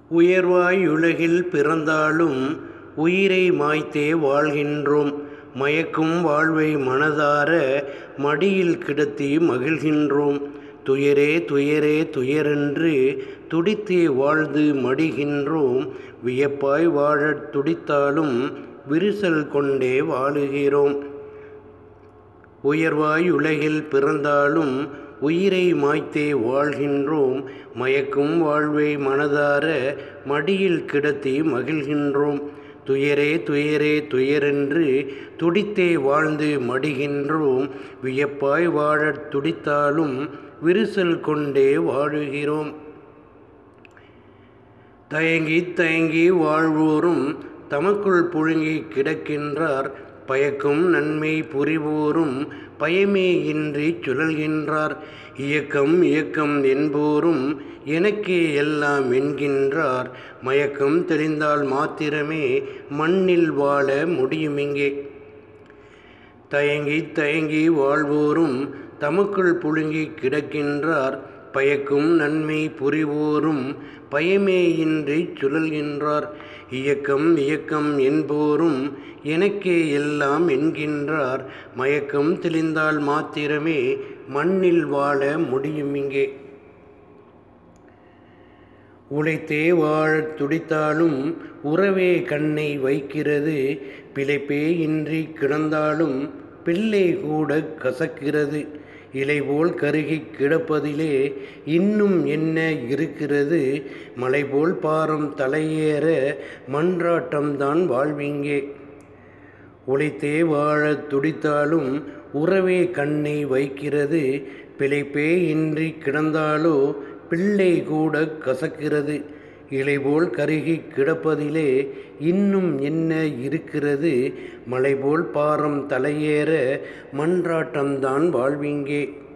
உயர்வாய் உலகில் பிறந்தாலும் உயிரை மாய்த்தே வாழ்கின்றோம் மயக்கும் வாழ்வை மனதார மடியில் கிடத்தி மகிழ்கின்றோம் துயரே துயரே துயரென்று துடித்தே வாழ்ந்து மடிகின்றோம் வியப்பாய் வாழத் துடித்தாலும் விரிசல் கொண்டே வாழுகிறோம் உயர்வாய் உலகில் பிறந்தாலும் உயிரை மாய்த்தே வாழ்கின்றோம் மயக்கும் வாழ்வை மனதார மடியில் கிடத்தி மகிழ்கின்றோம் துயரே துயரே துயரென்று துடித்தே வாழ்ந்து மடிகின்றோம் வியப்பாய் வாழத் துடித்தாலும் விரிசல் கொண்டே வாழுகிறோம் தயங்கி தயங்கி வாழ்வோரும் தமக்குள் புழுங்கி கிடக்கின்றார் பயக்கும் நன்மை புரிவோரும் பயமே இன்றி சுழல்கின்றார் இயக்கம் இயக்கம் என்போரும் எனக்கே எல்லாம் என்கின்றார் மயக்கம் தெரிந்தால் மாத்திரமே மண்ணில் வாழ முடியுமிங்கே தயங்கி தயங்கி வாழ்வோரும் தமக்குள் புழுங்கி கிடக்கின்றார் பயக்கும் நன்மை புரிவோரும் பயமே இன்றி சுழல்கின்றார் இயக்கம் இயக்கம் என்போரும் எனக்கே எல்லாம் என்கின்றார் மயக்கம் தெளிந்தால் மாத்திரமே மண்ணில் வாழ முடியும் இங்கே உழைத்தே வாழத் துடித்தாலும் உறவே கண்ணை வைக்கிறது பிழைப்பே இன்றி கிடந்தாலும் பிள்ளை கூட கசக்கிறது இலைபோல் கருகி கிடப்பதிலே இன்னும் என்ன இருக்கிறது மலைபோல் பாரம் தலையேற மன்றாட்டம்தான் வாழ்விங்கே உழைத்தே வாழத் துடித்தாலும் உறவே கண்ணை வைக்கிறது பிழைப்பே இன்றி கிடந்தாலோ பிள்ளை கூட கசக்கிறது இலைபோல் கருகி கிடப்பதிலே இன்னும் என்ன இருக்கிறது மலைபோல் பாரம் தலையேற மன்றாட்டம்தான் வாழ்விங்கே